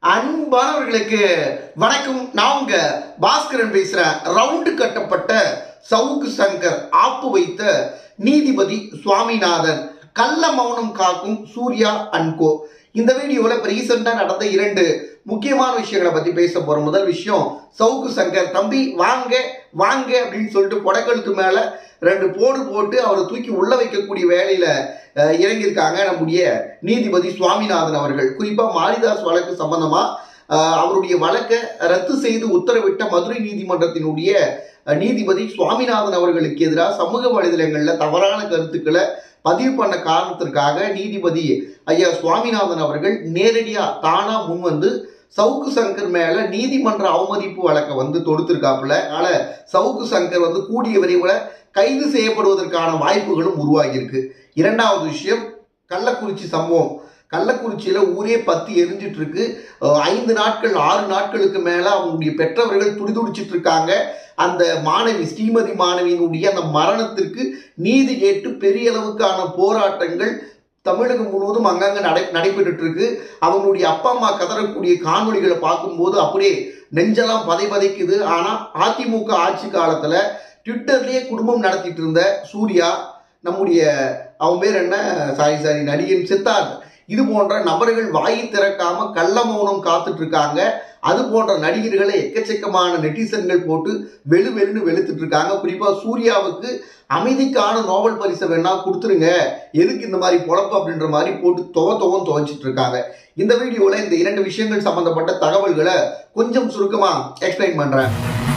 அன்பானவர்களுக்கு வணக்கம் நான் உங்க பாஸ்கரன் பேசுறேன் ரவுண்டு கட்டப்பட்ட சவுக்கு சங்கர் ஆப்பு வைத்த நீதிபதி சுவாமிநாதன் கள்ள மௌனம் காக்கும் சூர்யா அன்கோ இந்த வீடியோவில் இப்போ ரீசெண்டாக நடந்த இரண்டு முக்கியமான விஷயங்களை பற்றி பேச போகிறோம் முதல் விஷயம் சவுக்கு சங்கர் தம்பி வாங்க வாங்க அப்படின்னு சொல்லிட்டு புடக்கழுத்து மேலே ரெண்டு போடு போட்டு அவரை தூக்கி உள்ள வைக்கக்கூடிய வேலையில் அஹ், இறங்கியிருக்காங்க நம்முடைய நீதிபதி சுவாமிநாதன் அவர்கள் குறிப்பாக மாரிதாஸ் வழக்கு சம்பந்தமாக அவருடைய வழக்கை ரத்து செய்து உத்தரவிட்ட மதுரை நீதிமன்றத்தினுடைய அஹ், நீதிபதி சுவாமிநாதன் அவர்களுக்கு எதிராக சமூக வலைதளங்களில் தவறான கருத்துக்களை பதிவு பண்ண காரணத்திற்காக நீதிபதி ஐயா சுவாமிநாதன் அவர்கள் நேரடியா தானா முன் வந்து சவுக்கு சங்கர் மேல நீதிமன்ற அவமதிப்பு வழக்கை வந்து தொடுத்திருக்காப்புல அதனால சவுக்கு சங்கர் வந்து கூடிய விரைவில் கைது செய்யப்படுவதற்கான வாய்ப்புகளும் உருவாகியிருக்கு இரண்டாவது விஷயம் கள்ளக்குறிச்சி சம்பவம் கள்ளக்குறிச்சியில ஊரே பத்தி எரிஞ்சிட்டு இருக்கு அஹ் ஐந்து நாட்கள் ஆறு நாட்களுக்கு மேல அவங்களுடைய பெற்றவர்கள் துடிதுடிச்சிட்டு இருக்காங்க அந்த மாணவி ஸ்ரீமதி மாணவியினுடைய அந்த மரணத்திற்கு நீதி கேட்டு பெரிய அளவுக்கான போராட்டங்கள் தமிழகம் முழுவதும் அங்கங்கே நடை நடைபெற்றுட்டு இருக்கு அவங்களுடைய அப்பா அம்மா கதறக்கூடிய காணொளிகளை பார்க்கும்போது அப்படியே நெஞ்செல்லாம் பதை பதைக்குது ஆனால் அதிமுக ஆட்சி காலத்தில் ட்விட்டர்லேயே குடும்பம் நடத்திட்டு இருந்த சூர்யா நம்முடைய அவன் பேர் என்ன சாரி சாரி நடிகன் சித்தார்த் இது போன்ற நபர்கள் வாயை திறக்காம கள்ள மௌனம் காத்துட்டு இருக்காங்க அது போன்ற நடிகர்களை எக்கச்சக்கமான நெட்டிசன்கள் போட்டு வெளு வெளுன்னு வெளுத்துட்டு இருக்காங்க குறிப்பா சூர்யாவுக்கு அமைதிக்கான நோபல் பரிசை வேணா கொடுத்துருங்க எதுக்கு இந்த மாதிரி பொழப்பு அப்படின்ற மாதிரி போட்டு துவ துவம் துவைச்சிட்டு இருக்காங்க இந்த வீடியோவில் இந்த இரண்டு விஷயங்கள் சம்பந்தப்பட்ட தகவல்களை கொஞ்சம் சுருக்கமா எக்ஸ்பிளைன் பண்றேன்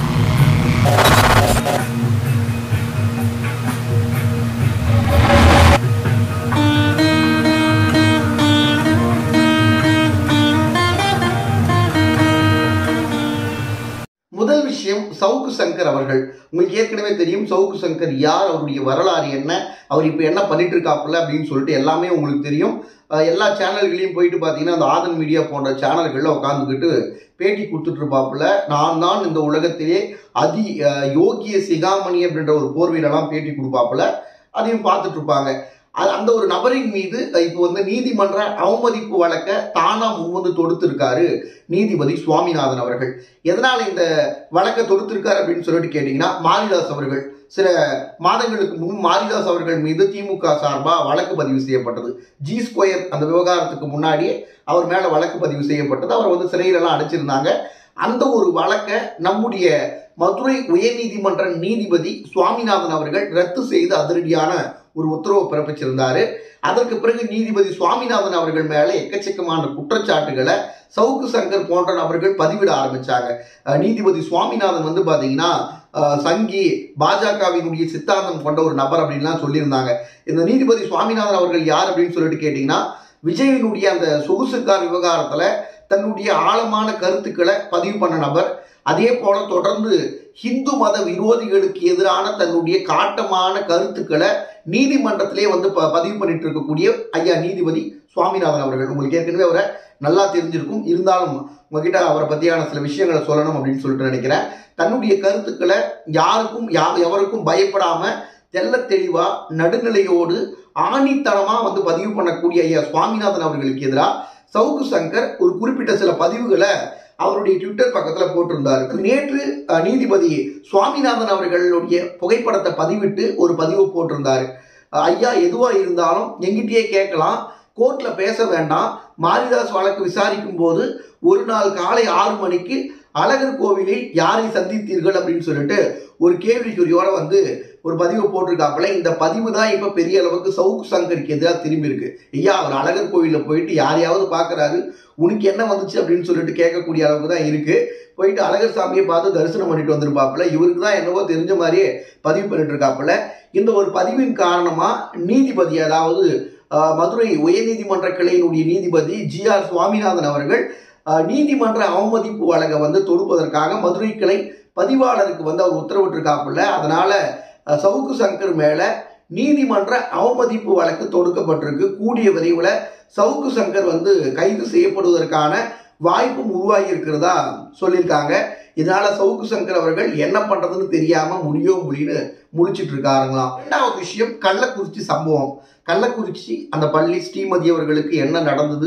முதல் விஷயம் சவுக்கு சங்கர் அவர்கள் உங்களுக்கு ஏற்கனவே தெரியும் சவுக்கு சங்கர் யார் அவருடைய வரலாறு என்ன அவர் இப்போ என்ன பண்ணிட்டு இருக்காப்புல அப்படின்னு சொல்லிட்டு எல்லாமே உங்களுக்கு தெரியும் அஹ் எல்லா சேனல்களையும் போயிட்டு பார்த்தீங்கன்னா அந்த ஆதன் மீடியா போன்ற சேனல்களில் உட்காந்துக்கிட்டு பேட்டி கொடுத்துட்டு இருப்பாப்புல நான் தான் இந்த உலகத்திலே அதி அஹ், யோகிய சிகாமணி அப்படின்ற ஒரு போர்வையிலலாம் பேட்டி கொடுப்பாப்புல அதையும் பார்த்துட்டு இருப்பாங்க அது அந்த ஒரு நபரின் மீது அஹ், இப்போ வந்து நீதிமன்ற அவமதிப்பு வழக்க தானா முன்வந்து தொடுத்திருக்காரு நீதிபதி சுவாமிநாதன் அவர்கள் எதனால இந்த வழக்கை தொடுத்திருக்காரு அப்படின்னு சொல்லிட்டு கேட்டீங்கன்னா மாரிதாஸ் அவர்கள் சில மாதங்களுக்கு முன் மாரிதாஸ் அவர்கள் மீது திமுக சார்பா வழக்கு பதிவு செய்யப்பட்டது ஜி ஸ்கொயர் அந்த விவகாரத்துக்கு முன்னாடியே அவர் மேல வழக்கு பதிவு செய்யப்பட்டது அவர் வந்து சிறையிலெல்லாம் அடைச்சிருந்தாங்க அந்த ஒரு வழக்கை நம்முடைய மதுரை உயர்நீதிமன்ற நீதிபதி சுவாமிநாதன் அவர்கள் ரத்து செய்து அதிரடியான ஒரு உத்தரவு பிறப்பிச்சிருந்தாரு அதற்கு பிறகு நீதிபதி சுவாமிநாதன் அவர்கள் மேல எக்கச்சக்கமான குற்றச்சாட்டுகளை சவுக்கு சங்கர் போன்ற நபர்கள் பதிவிட ஆரம்பிச்சாங்க அஹ் நீதிபதி சுவாமிநாதன் வந்து பாத்தீங்கன்னா அஹ் சங்கி பாஜகவினுடைய சித்தாந்தம் கொண்ட ஒரு நபர் அப்படின்லாம் சொல்லியிருந்தாங்க இந்த நீதிபதி சுவாமிநாதன் அவர்கள் யார் அப்படின்னு சொல்லிட்டு கேட்டீங்கன்னா விஜயனுடைய அந்த சொகுசுக்கார் விவகாரத்துல தன்னுடைய ஆழமான கருத்துக்களை பதிவு பண்ண நபர் அதே போல தொடர்ந்து ஹிந்து மத விரோதிகளுக்கு எதிரான தன்னுடைய காட்டமான கருத்துக்களை நீதிமன்றத்திலே வந்து ப- பதிவு பண்ணிட்டு இருக்கக்கூடிய ஐயா நீதிபதி சுவாமிநாதன் அவர்கள் உங்களுக்கு ஏற்கனவே அவரை நல்லா தெரிஞ்சிருக்கும் இருந்தாலும் உங்ககிட்ட அவரை பற்றியான சில விஷயங்களை சொல்லணும் அப்படின்னு சொல்லிட்டு நினைக்கிறேன் தன்னுடைய கருத்துக்களை யாருக்கும் யா எவருக்கும் பயப்படாம தெள்ள தெளிவா நடுநிலையோடு ஆணித்தனமா வந்து பதிவு பண்ணக்கூடிய ஐயா சுவாமிநாதன் அவர்களுக்கு எதிராக சவுக்கு சங்கர் ஒரு குறிப்பிட்ட சில பதிவுகளை அவருடைய ட்விட்டர் பக்கத்துல போட்டிருந்தாரு நேற்று அஹ், நீதிபதி சுவாமிநாதன் அவர்களுடைய புகைப்படத்தை பதிவிட்டு ஒரு பதிவு போட்டிருந்தாரு அஹ், ஐயா எதுவா இருந்தாலும் எங்கிட்டயே கேட்கலாம் கோர்ட்ல பேச வேண்டாம் மாரிதாஸ் வழக்கு விசாரிக்கும் போது ஒரு நாள் காலை ஆறு மணிக்கு அழகர் கோவிலில் யாரை சந்தித்தீர்கள் அப்படின்னு சொல்லிட்டு ஒரு கேள்விக்குறியோட வந்து ஒரு பதிவு போட்டிருக்காப்புல இந்த பதிவு தான் இப்ப பெரிய அளவுக்கு சவுக்கு சங்கருக்கு எதிராக திரும்பி இருக்கு ஐயா அவர் அழகர் கோவில்ல போயிட்டு யாரையாவது பாக்குறாரு உனக்கு என்ன வந்துச்சு அப்படின்னு சொல்லிட்டு கேட்கக்கூடிய அளவுக்கு தான் இருக்கு போயிட்டு அழகர் சாமியை பார்த்து தரிசனம் பண்ணிட்டு வந்திருப்பாப்புல இவருக்கு தான் என்னவோ தெரிஞ்ச மாதிரியே பதிவு பண்ணிட்டு இருக்காப்புல இந்த ஒரு பதிவின் காரணமா நீதிபதி அதாவது அஹ், மதுரை உயர்நீதிமன்ற கிளையினுடைய நீதிபதி ஜி ஆர் சுவாமிநாதன் அவர்கள் அஹ், நீதிமன்ற அவமதிப்பு வழக்கை வந்து தொடுப்பதற்காக மதுரை கிளை பதிவாளருக்கு வந்து அவர் உத்தரவிட்டிருக்காப்புல அதனால அஹ், சவுக்கு சங்கர் மேல நீதிமன்ற அவமதிப்பு வழக்கு தொடுக்கப்பட்டிருக்கு கூடிய விரைவில் சவுக்கு சங்கர் வந்து கைது செய்யப்படுவதற்கான வாய்ப்பும் உருவாகி இருக்கிறதா சொல்லியிருக்காங்க இதனால சவுக்கு சங்கர் அவர்கள் என்ன பண்றதுன்னு தெரியாம முடியோ முடியுன்னு முழிச்சிட்டு இருக்காருங்களாம் ரெண்டாவது விஷயம் கள்ளக்குறிச்சி சம்பவம் கள்ளக்குறிச்சி அந்த பள்ளி ஸ்ரீமதி அவர்களுக்கு என்ன நடந்தது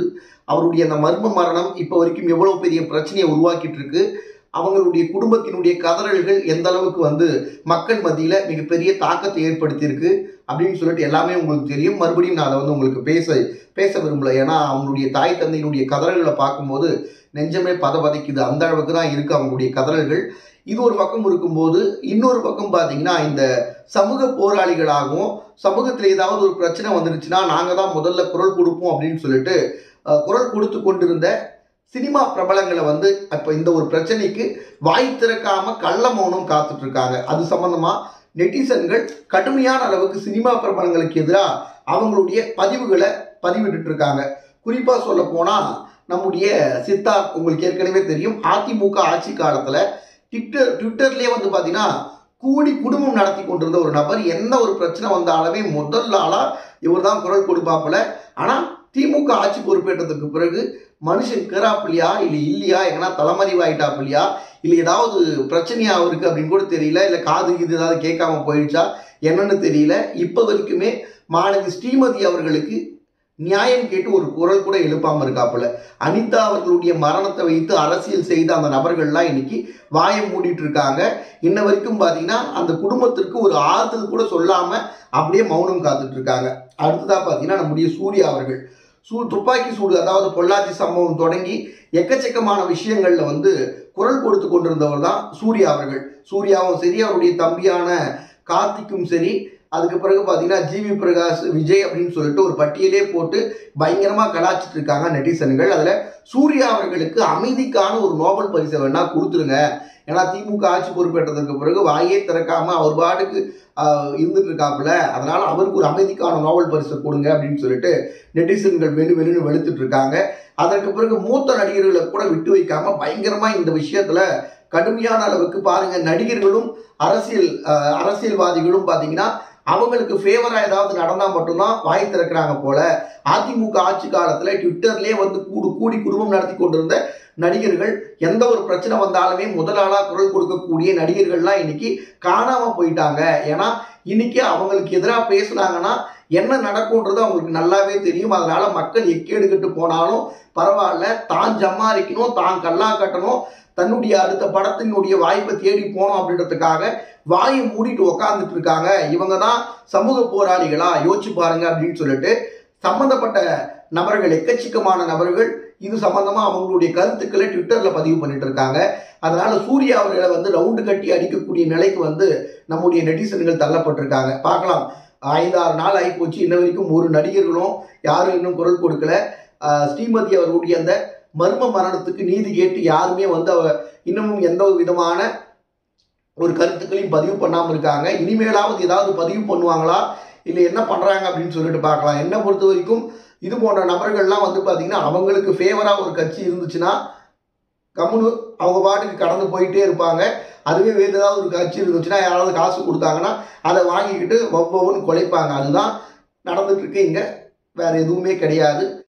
அவருடைய அந்த மர்ம மரணம் இப்போ வரைக்கும் எவ்வளவு பெரிய பிரச்சனையை உருவாக்கிட்டு இருக்கு அவங்களுடைய குடும்பத்தினுடைய கதறல்கள் எந்த அளவுக்கு வந்து மக்கள் மத்தியில மிகப்பெரிய தாக்கத்தை ஏற்படுத்தியிருக்கு அப்படின்னு சொல்லிட்டு எல்லாமே உங்களுக்கு தெரியும் மறுபடியும் நான் அதை வந்து உங்களுக்கு பேச பேச விரும்பல ஏன்னா அவங்களுடைய தாய் தந்தையினுடைய கதறல்களை பார்க்கும்போது நெஞ்சமே பதபதைக்குது அந்த அளவுக்கு தான் இருக்கு அவங்களுடைய கதறல்கள் இது ஒரு பக்கம் இருக்கும்போது இன்னொரு பக்கம் பார்த்தீங்கன்னா இந்த சமூக போராளிகளாகவும் சமூகத்தில் ஏதாவது ஒரு பிரச்சனை வந்துருச்சுன்னா நாங்கள் தான் முதல்ல குரல் கொடுப்போம் அப்படின்னு சொல்லிட்டு அஹ், குரல் கொடுத்து கொண்டிருந்த சினிமா பிரபலங்களை வந்து இப்போ இந்த ஒரு பிரச்சனைக்கு வாய் திறக்காம கள்ள மௌனம் காத்துட்டு இருக்காங்க அது சம்பந்தமா நெட்டிசன்கள் கடுமையான அளவுக்கு சினிமா பிரபலங்களுக்கு எதிராக அவங்களுடைய பதிவுகளை பதிவிட்டு இருக்காங்க குறிப்பா சொல்ல போனா நம்முடைய சித்தார்த் உங்களுக்கு ஏற்கனவே தெரியும் அதிமுக ஆட்சி காலத்துல ட்விட்டர் ட்விட்டர்லயே வந்து பாத்தீங்கன்னா கூடி குடும்பம் நடத்தி கொண்டிருந்த ஒரு நபர் என்ன ஒரு பிரச்சனை வந்தாலுமே முதல் ஆளா இவர் தான் குரல் கொடுப்பாப்புல ஆனா திமுக ஆட்சி பொறுப்பேற்றதுக்கு பிறகு மனுஷன் கேறாப்பில்லையா இல்லை இல்லையா எங்கன்னா தலைமறைவாயிட்டாப்பில்லையா இல்லை ஏதாவது பிரச்சனையா அவருக்கு அப்படின்னு கூட தெரியல இல்லை காது இது ஏதாவது கேட்காம போயிடுச்சா என்னன்னு தெரியல இப்போ வரைக்குமே மாணவி ஸ்ரீமதி அவர்களுக்கு நியாயம் கேட்டு ஒரு குரல் கூட எழுப்பாம இருக்காப்புல அனிதா அவர்களுடைய மரணத்தை வைத்து அரசியல் செய்த அந்த நபர்கள்லாம் இன்னைக்கு வாயை மூடிட்டு இருக்காங்க இன்ன வரைக்கும் பார்த்தீங்கன்னா அந்த குடும்பத்திற்கு ஒரு ஆறுதல் கூட சொல்லாம அப்படியே மௌனம் காத்துட்டு இருக்காங்க அடுத்ததா பார்த்தீங்கன்னா நம்முடைய சூர்யா அவர்கள் சூ துப்பாக்கி சூடு அதாவது பொள்ளாச்சி சம்பவம் தொடங்கி எக்கச்சக்கமான விஷயங்கள்ல வந்து குரல் கொடுத்து கொண்டிருந்தவர் தான் சூர்யா அவர்கள் சூர்யாவும் சரி அவருடைய தம்பியான கார்த்திக்கும் சரி அதுக்கு பிறகு பார்த்தீங்கன்னா ஜிவி பிரகாஷ் விஜய் அப்படின்னு சொல்லிட்டு ஒரு பட்டியலே போட்டு பயங்கரமாக கலாச்சிட்டு இருக்காங்க நெட்டிசன்கள் அதில் சூர்யா அவர்களுக்கு அமைதிக்கான ஒரு நோபல் பரிசை வேணா கொடுத்துருங்க ஏன்னா திமுக ஆட்சி பொறுப்பேற்றதுக்கு பிறகு வாயே திறக்காம அவர் பாட்டுக்கு ஆஹ், இருந்துட்டு இருக்காப்புல அதனால அவருக்கு ஒரு அமைதிக்கான நோபல் பரிசை கொடுங்க அப்படின்னு சொல்லிட்டு நெட்டிசன்கள் வெளு வெளுன்னு வெளுத்துட்டு இருக்காங்க அதற்கு பிறகு மூத்த நடிகர்களை கூட விட்டு வைக்காம பயங்கரமா இந்த விஷயத்துல கடுமையான அளவுக்கு பாருங்க நடிகர்களும் அரசியல் ஆஹ், அரசியல்வாதிகளும் பாத்தீங்கன்னா அவங்களுக்கு ஃபேவரா ஏதாவது நடந்தா மட்டும்தான் வாய் திறக்கிறாங்க போல அதிமுக ஆட்சி காலத்துல ட்விட்டர்லயே வந்து கூடு கூடி குடும்பம் நடத்தி கொண்டிருந்த நடிகர்கள் எந்த ஒரு பிரச்சனை வந்தாலுமே முதலாளா குரல் கொடுக்கக்கூடிய நடிகர்கள்லாம் இன்னைக்கு காணாம போயிட்டாங்க ஏன்னா இன்னைக்கு அவங்களுக்கு எதிராக பேசுனாங்கன்னா என்ன நடக்கும்ன்றது அவங்களுக்கு நல்லாவே தெரியும் அதனால மக்கள் எக்கேடுகிட்டு போனாலும் பரவாயில்ல தான் ஜம்மாரிக்கணும் தான் கல்லா கட்டணும் தன்னுடைய அடுத்த படத்தினுடைய வாய்ப்பை தேடி போகணும் அப்படின்றதுக்காக வாயை மூடிட்டு உக்காந்துட்டு இருக்காங்க இவங்க தான் சமூக போராளிகளா யோசிச்சு பாருங்க அப்படின்னு சொல்லிட்டு சம்பந்தப்பட்ட நபர்கள் எக்கச்சக்கமான நபர்கள் இது சம்பந்தமா அவங்களுடைய கருத்துக்களை ட்விட்டர்ல பதிவு பண்ணிட்டு இருக்காங்க அதனால சூர்யா அவர்களை வந்து ரவுண்டு கட்டி அடிக்கக்கூடிய நிலைக்கு வந்து நம்முடைய நெட்டிசன்கள் தள்ளப்பட்டிருக்காங்க பார்க்கலாம் ஐந்தாறு நாள் ஆகிப்போச்சு இன்ன வரைக்கும் ஒரு நடிகர்களும் யாரும் இன்னும் குரல் கொடுக்கல ஆஹ் ஸ்ரீமதி அவர்களுடைய அந்த மர்ம மரணத்துக்கு நீதி கேட்டு யாருமே வந்து அவ இன்னமும் எந்த ஒரு விதமான ஒரு கருத்துக்களையும் பதிவு பண்ணாமல் இருக்காங்க இனிமேலாவது ஏதாவது பதிவு பண்ணுவாங்களா இல்லை என்ன பண்ணுறாங்க அப்படின்னு சொல்லிட்டு பார்க்கலாம் என்னை பொறுத்த வரைக்கும் இது போன்ற நபர்கள்லாம் வந்து பார்த்தீங்கன்னா அவங்களுக்கு ஃபேவராக ஒரு கட்சி இருந்துச்சுன்னா கம்முனு அவங்க பாட்டுக்கு கடந்து போயிட்டே இருப்பாங்க அதுவே வேறு ஏதாவது ஒரு கட்சி இருந்துச்சுன்னா யாராவது காசு கொடுத்தாங்கன்னா அதை வாங்கிக்கிட்டு ஒவ்வொன்று குலைப்பாங்க அதுதான் நடந்துட்டு இருக்கு இங்கே வேற எதுவுமே கிடையாது